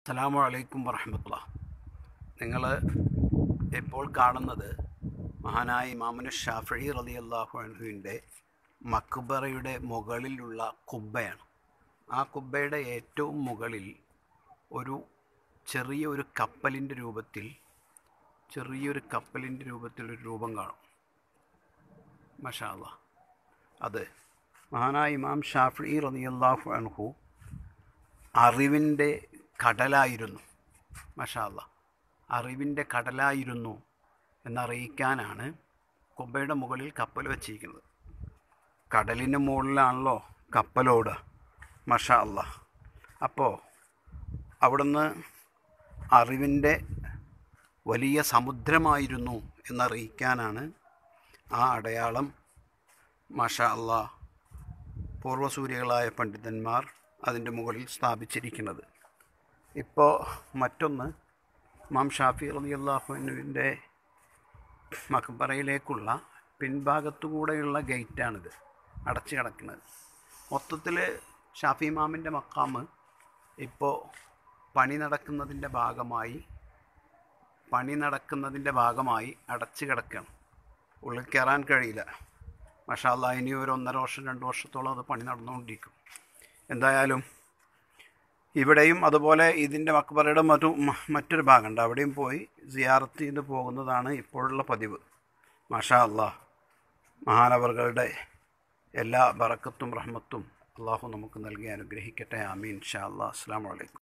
അസ്സലാമു അലൈക്കും വറഹമത്തുള്ള നിങ്ങൾ ഇപ്പോൾ കാണുന്നത് മഹാനായ ഇമാമുന ഷാഫി റലി അള്ളാഹു അൻഹുവിൻ്റെ മക്ബറയുടെ മുകളിലുള്ള കുബ്ബയാണ് ആ കുബ്ബയുടെ ഏറ്റവും മുകളിൽ ഒരു ചെറിയ ഒരു കപ്പലിൻ്റെ രൂപത്തിൽ ചെറിയൊരു കപ്പലിൻ്റെ രൂപത്തിൽ ഒരു രൂപം കാണും മഷാല്ല അത് മഹാനായ ഇമാം ഷാഫി റലി അള്ളാഹു അൻഹു അറിവിൻ്റെ കടലായിരുന്നു മഷാല്ല അറിവിൻ്റെ കടലായിരുന്നു എന്നറിയിക്കാനാണ് കുബ്ബയുടെ മുകളിൽ കപ്പൽ വച്ചിരിക്കുന്നത് കടലിന് മുകളിലാണല്ലോ കപ്പലോട് മഷാ അല്ല അപ്പോൾ അവിടുന്ന് അറിവിൻ്റെ വലിയ സമുദ്രമായിരുന്നു എന്നറിയിക്കാനാണ് ആ അടയാളം മഷാ അല്ല പൂർവ്വസൂരികളായ പണ്ഡിതന്മാർ അതിൻ്റെ മുകളിൽ സ്ഥാപിച്ചിരിക്കുന്നത് ഇപ്പോൾ മറ്റൊന്ന് മാം ഷാഫി റലി അള്ളാഹുവിൻ്റെ മക്ബറയിലേക്കുള്ള പിൻഭാഗത്തുകൂടെയുള്ള ഗേറ്റാണിത് അടച്ചു കിടക്കുന്നത് മൊത്തത്തിൽ ഷാഫി മാമിൻ്റെ മക്കാമ് ഇപ്പോൾ പണി നടക്കുന്നതിൻ്റെ ഭാഗമായി പണി നടക്കുന്നതിൻ്റെ ഭാഗമായി അടച്ചു കിടക്കുകയാണ് ഉള്ളിൽ കയറാൻ കഴിയില്ല മഷാല്ല ഇനി ഒരു ഒന്നര വർഷം രണ്ട് വർഷത്തോളം അത് പണി നടന്നുകൊണ്ടിരിക്കും എന്തായാലും ഇവിടെയും അതുപോലെ ഇതിൻ്റെ മക്ബറയുടെ മറ്റു മറ്റൊരു ഭാഗമുണ്ട് അവിടെയും പോയി സിയാറത്ത് ചെയ്ത് പോകുന്നതാണ് ഇപ്പോഴുള്ള പതിവ് മാഷാ അള്ളാഹ് മഹാനവറുകളുടെ എല്ലാ ബറക്കത്തും റഹ്മത്തും അള്ളാഹു നമുക്ക് നൽകി അനുഗ്രഹിക്കട്ടെ ആമീൻ ഷാ അള്ളാഹ് അസ്സാം വലൈക്കും